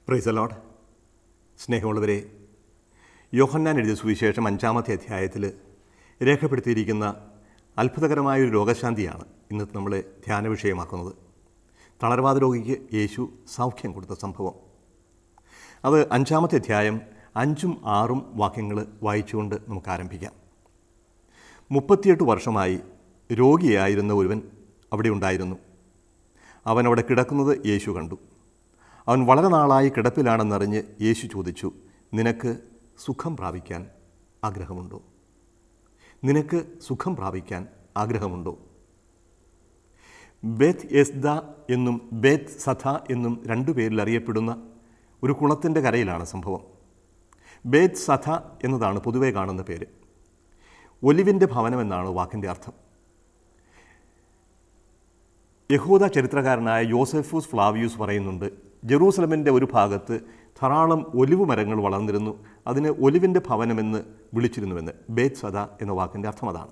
price load സ്നേഹമുള്ളവരെ യോഹന്നാൻ എഴുതിയ സുവിശേഷം അഞ്ചാമത്തെ അധ്യായത്തിൽ രേഖപ്പെടുത്തിയിരിക്കുന്ന അത്ഭുതകരമായ ഒരു രോഗശാന്തിയാണ് ഇന്നത്തെ നമ്മൾ ധ്യാന വിഷയമാക്കുന്നത് തളർവാദ രോഗിക്ക് യേശു സൗഖ്യം കൊടുത്ത സംഭവം അത് അഞ്ചാമത്തെ അധ്യായം അഞ്ചും ആറും വാക്യങ്ങൾ വായിച്ചുകൊണ്ട് നമുക്ക് ആരംഭിക്കാം മുപ്പത്തിയെട്ട് വർഷമായി രോഗിയായിരുന്ന ഒരുവൻ അവിടെ ഉണ്ടായിരുന്നു അവൻ അവിടെ കിടക്കുന്നത് യേശു കണ്ടു അവൻ വളരെ നാളായി കിടപ്പിലാണെന്നറിഞ്ഞ് യേശു ചോദിച്ചു നിനക്ക് സുഖം പ്രാപിക്കാൻ ആഗ്രഹമുണ്ടോ നിനക്ക് സുഖം പ്രാപിക്കാൻ ആഗ്രഹമുണ്ടോ ബേത്ത് എസ്ദ എന്നും ബേത്ത് സഥ എന്നും രണ്ടു പേരിൽ അറിയപ്പെടുന്ന ഒരു കുളത്തിൻ്റെ കരയിലാണ് സംഭവം ബേത്ത് സഥ എന്നതാണ് പൊതുവെ കാണുന്ന പേര് ഒലിവിൻ്റെ ഭവനം എന്നാണ് വാക്കിൻ്റെ അർത്ഥം യഹൂദ ചരിത്രകാരനായ യോസെഫൂസ് ഫ്ലാവിയൂസ് പറയുന്നുണ്ട് ജെറൂസലമിൻ്റെ ഒരു ഭാഗത്ത് ധാരാളം ഒലിവ് മരങ്ങൾ വളർന്നിരുന്നു അതിന് ഒലിവിൻ്റെ ഭവനമെന്ന് വിളിച്ചിരുന്നുവെന്ന് ബേത്ത് സദ എന്ന വാക്കിൻ്റെ അർത്ഥം അതാണ്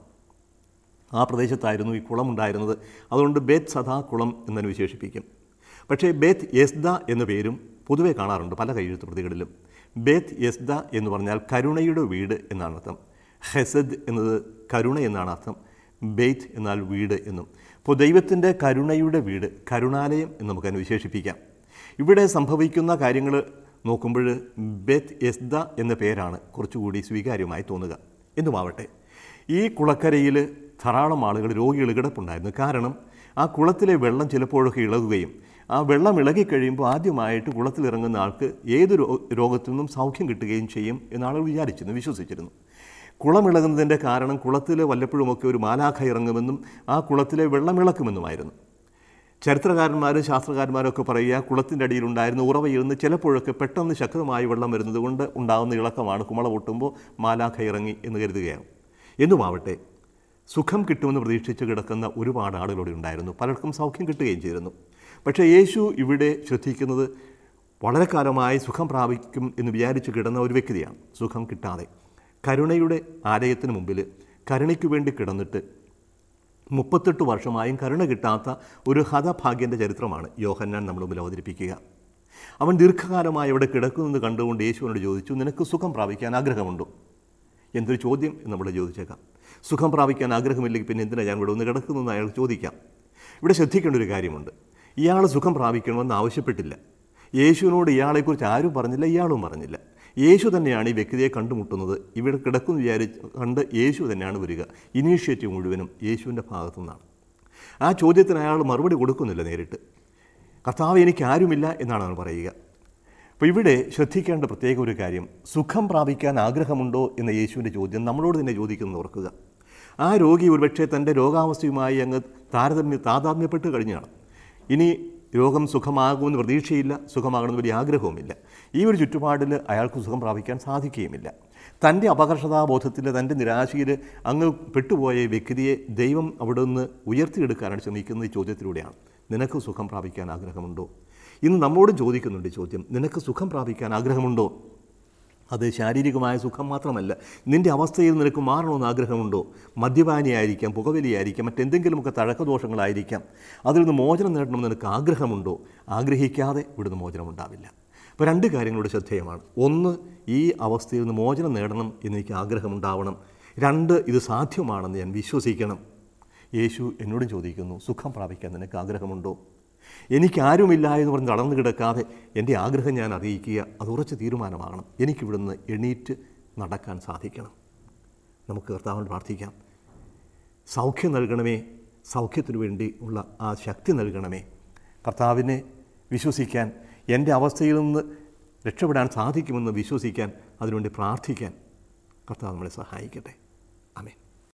ആ പ്രദേശത്തായിരുന്നു ഈ കുളം ഉണ്ടായിരുന്നത് അതുകൊണ്ട് ബേത്ത് സദാ കുളം എന്നതിന് വിശേഷിപ്പിക്കും പക്ഷേ ബേത്ത് യെസ്ദ എന്ന പേരും പൊതുവെ കാണാറുണ്ട് പല കൈയെഴുത്ത് പ്രതികളിലും ബേത്ത് യെസ്ദ എന്ന് പറഞ്ഞാൽ കരുണയുടെ വീട് എന്നാണ് അർത്ഥം ഹെസദ് എന്നത് കരുണ എന്നാണ് അർത്ഥം ബെയ്ത്ത് എന്നാൽ വീട് എന്നും അപ്പോൾ ദൈവത്തിൻ്റെ കരുണയുടെ വീട് കരുണാലയം എന്ന് നമുക്കതിനെ വിശേഷിപ്പിക്കാം ഇവിടെ സംഭവിക്കുന്ന കാര്യങ്ങൾ നോക്കുമ്പോൾ ബെത്ത് യെസ്ദ എന്ന പേരാണ് കുറച്ചുകൂടി സ്വീകാര്യമായി തോന്നുക എന്തുമാവട്ടെ ഈ കുളക്കരയിൽ ധാരാളം ആളുകൾ രോഗികൾ കിടപ്പുണ്ടായിരുന്നു കാരണം ആ കുളത്തിലെ വെള്ളം ചിലപ്പോഴൊക്കെ ഇളകുകയും ആ വെള്ളം ഇളകിക്കഴിയുമ്പോൾ ആദ്യമായിട്ട് കുളത്തിലിറങ്ങുന്ന ആൾക്ക് ഏത് രോ- രോഗത്തിൽ നിന്നും സൗഖ്യം കിട്ടുകയും ചെയ്യും എന്ന് ആളുകൾ വിചാരിച്ചിരുന്നു വിശ്വസിച്ചിരുന്നു കുളം ഇളകുന്നതിൻ്റെ കാരണം കുളത്തിൽ വല്ലപ്പോഴുമൊക്കെ ഒരു മാലാഖ ഇറങ്ങുമെന്നും ആ കുളത്തിലെ വെള്ളം ഇളക്കുമെന്നുമായിരുന്നു ചരിത്രകാരന്മാരും ശാസ്ത്രകാരന്മാരും ഒക്കെ പറയുക കുളത്തിൻ്റെ അടിയിലുണ്ടായിരുന്ന ഉറവയിൽ നിന്ന് ചിലപ്പോഴൊക്കെ പെട്ടെന്ന് ശക്തമായി വെള്ളം വരുന്നത് കൊണ്ട് ഉണ്ടാകുന്ന ഇളക്കമാണ് കുമള പൊട്ടുമ്പോൾ മാലാഖ ഇറങ്ങി എന്ന് കരുതുകയാണ് എന്നുമാവട്ടെ സുഖം കിട്ടുമെന്ന് പ്രതീക്ഷിച്ച് കിടക്കുന്ന ഒരുപാട് ആളുകളോട് ഉണ്ടായിരുന്നു പലർക്കും സൗഖ്യം കിട്ടുകയും ചെയ്തിരുന്നു പക്ഷേ യേശു ഇവിടെ ശ്രദ്ധിക്കുന്നത് വളരെ കാലമായി സുഖം പ്രാപിക്കും എന്ന് വിചാരിച്ച് കിടന്ന ഒരു വ്യക്തിയാണ് സുഖം കിട്ടാതെ കരുണയുടെ ആലയത്തിന് മുമ്പിൽ കരുണയ്ക്ക് വേണ്ടി കിടന്നിട്ട് മുപ്പത്തെട്ട് വർഷമായും കരുണ കിട്ടാത്ത ഒരു ഹതഭാഗ്യൻ്റെ ചരിത്രമാണ് യോഹന്നാൻ നമ്മുടെ മുമ്പിൽ അവതരിപ്പിക്കുക അവൻ ദീർഘകാലമായി അവിടെ കിടക്കുന്നത് കണ്ടുകൊണ്ട് യേശുവിനോട് ചോദിച്ചു നിനക്ക് സുഖം പ്രാപിക്കാൻ ആഗ്രഹമുണ്ടോ എന്തൊരു ചോദ്യം എന്ന് നമ്മൾ ചോദിച്ചേക്കാം സുഖം പ്രാപിക്കാൻ ആഗ്രഹമില്ലെങ്കിൽ പിന്നെ എന്തിനാണ് ഞാൻ ഇവിടെ ഒന്ന് കിടക്കുന്നതെന്ന് അയാൾ ചോദിക്കാം ഇവിടെ ശ്രദ്ധിക്കേണ്ട ഒരു കാര്യമുണ്ട് ഇയാൾ സുഖം പ്രാപിക്കണമെന്ന് ആവശ്യപ്പെട്ടില്ല യേശുവിനോട് ഇയാളെക്കുറിച്ച് ആരും പറഞ്ഞില്ല ഇയാളും പറഞ്ഞില്ല യേശു തന്നെയാണ് ഈ വ്യക്തിയെ കണ്ടുമുട്ടുന്നത് ഇവിടെ കിടക്കുന്നു വിചാരിച്ച് കണ്ട് യേശു തന്നെയാണ് വരിക ഇനീഷ്യേറ്റീവ് മുഴുവനും യേശുവിൻ്റെ ഭാഗത്തു നിന്നാണ് ആ ചോദ്യത്തിന് അയാൾ മറുപടി കൊടുക്കുന്നില്ല നേരിട്ട് കർത്താവ് എനിക്ക് ആരുമില്ല എന്നാണ് അവൻ പറയുക അപ്പോൾ ഇവിടെ ശ്രദ്ധിക്കേണ്ട പ്രത്യേക ഒരു കാര്യം സുഖം പ്രാപിക്കാൻ ആഗ്രഹമുണ്ടോ എന്ന യേശുവിൻ്റെ ചോദ്യം നമ്മളോട് തന്നെ ചോദിക്കുന്നത് ഓർക്കുക ആ രോഗി ഒരുപക്ഷെ തൻ്റെ രോഗാവസ്ഥയുമായി അങ്ങ് താരതമ്യ താതാത്മ്യപ്പെട്ട് കഴിഞ്ഞാണ് ഇനി രോഗം സുഖമാകുമെന്ന് പ്രതീക്ഷയില്ല സുഖമാകണമെന്ന് വലിയ ആഗ്രഹവുമില്ല ഈ ഒരു ചുറ്റുപാടിൽ അയാൾക്ക് സുഖം പ്രാപിക്കാൻ സാധിക്കുകയുമില്ല തൻ്റെ അപകർഷതാബോധത്തിൽ തൻ്റെ നിരാശയിൽ അങ്ങ് പെട്ടുപോയ ഈ വ്യക്തിയെ ദൈവം അവിടെ നിന്ന് ഉയർത്തിയെടുക്കാനാണ് ശ്രമിക്കുന്ന ഈ ചോദ്യത്തിലൂടെയാണ് നിനക്ക് സുഖം പ്രാപിക്കാൻ ആഗ്രഹമുണ്ടോ ഇന്ന് നമ്മോട് ചോദിക്കുന്നുണ്ട് ഈ ചോദ്യം നിനക്ക് സുഖം പ്രാപിക്കാൻ ആഗ്രഹമുണ്ടോ അത് ശാരീരികമായ സുഖം മാത്രമല്ല നിൻ്റെ അവസ്ഥയിൽ നിനക്ക് മാറണമെന്ന് ആഗ്രഹമുണ്ടോ മദ്യപാനിയായിരിക്കാം പുകവലിയായിരിക്കാം മറ്റെന്തെങ്കിലുമൊക്കെ തഴക്കദോഷങ്ങളായിരിക്കാം അതിൽ നിന്ന് മോചനം നേടണമെന്ന് നിനക്ക് ആഗ്രഹമുണ്ടോ ആഗ്രഹിക്കാതെ ഇവിടുന്ന് മോചനം ഉണ്ടാവില്ല അപ്പോൾ രണ്ട് കാര്യങ്ങളോട് ശ്രദ്ധേയമാണ് ഒന്ന് ഈ അവസ്ഥയിൽ നിന്ന് മോചനം നേടണം എന്നെനിക്ക് ആഗ്രഹമുണ്ടാവണം രണ്ട് ഇത് സാധ്യമാണെന്ന് ഞാൻ വിശ്വസിക്കണം യേശു എന്നോടും ചോദിക്കുന്നു സുഖം പ്രാപിക്കാൻ നിനക്ക് ആഗ്രഹമുണ്ടോ എനിക്ക് ആരുമില്ല എന്ന് പറഞ്ഞ് തളർന്നു കിടക്കാതെ എൻ്റെ ആഗ്രഹം ഞാൻ അറിയിക്കുക അത് ഉറച്ച തീരുമാനമാകണം എനിക്കിവിടുന്ന് എണീറ്റ് നടക്കാൻ സാധിക്കണം നമുക്ക് കർത്താവിന് പ്രാർത്ഥിക്കാം സൗഖ്യം നൽകണമേ സൗഖ്യത്തിനു വേണ്ടി ഉള്ള ആ ശക്തി നൽകണമേ കർത്താവിനെ വിശ്വസിക്കാൻ എൻ്റെ അവസ്ഥയിൽ നിന്ന് രക്ഷപ്പെടാൻ സാധിക്കുമെന്ന് വിശ്വസിക്കാൻ അതിനുവേണ്ടി പ്രാർത്ഥിക്കാൻ കർത്താവ് നമ്മളെ സഹായിക്കട്ടെ അമേൻ